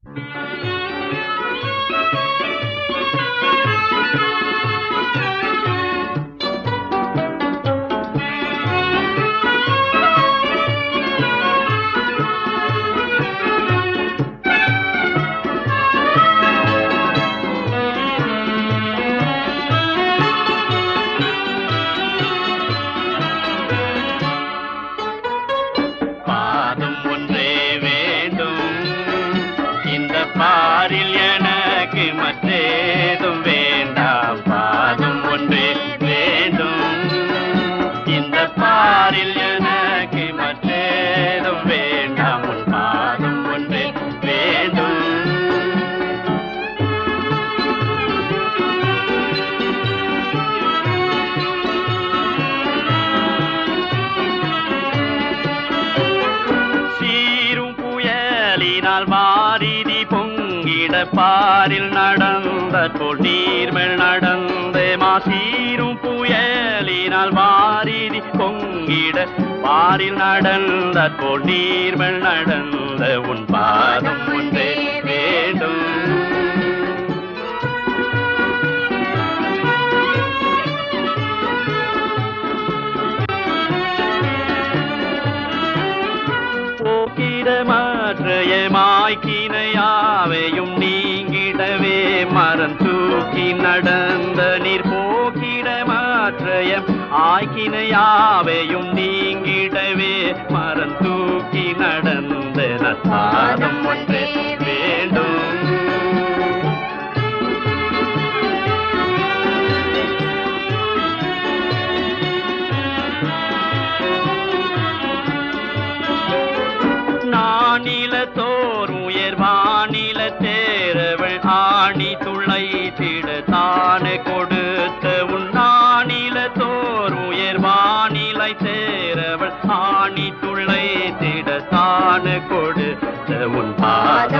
பாதம் ஒன்றே வேண்டும் இந்த பாரில் எனக்கு மற்றேதும் வேண்டாம் பாதம் ஒன்றே வேண்டும் இந்த பாரில் எனக்கு மற்றேதும் வேண்டாம் உன் பாதம் ஒன்றே வேண்டும் சீரும் புயலினால் வாரிதி பொங்கிட பாரில் நடந்த போல் நீர்மேல் நடந்த மாசீரும் புயலினால் வாரிதி பொங்கிட பாரில் நடந்த போல் நீர்மேல் நடந்த உன் பாதம் ஒன்றே வேண்டும் போக்கிட மாற்றைய மாய்க்கினையாவையும் நீங்கிடவே மரம் தூக்கி நடந்த நீர் போக்கிட மாற்றைய ஆய்க்கினையாவையும் நீங்கிடவே மரம் தூக்கி நடந்த நத்தாதம் ஒன்றே வேண்டும் நானிலத்தோர் உயர் வானில தேரவள் ஆணி துளை திட தானே கொடுத்த உன் நானிலத்தோர் உயர் வானிலை தேரவள் ஆணி துளை திட தானே கொடுத்த உன் பாத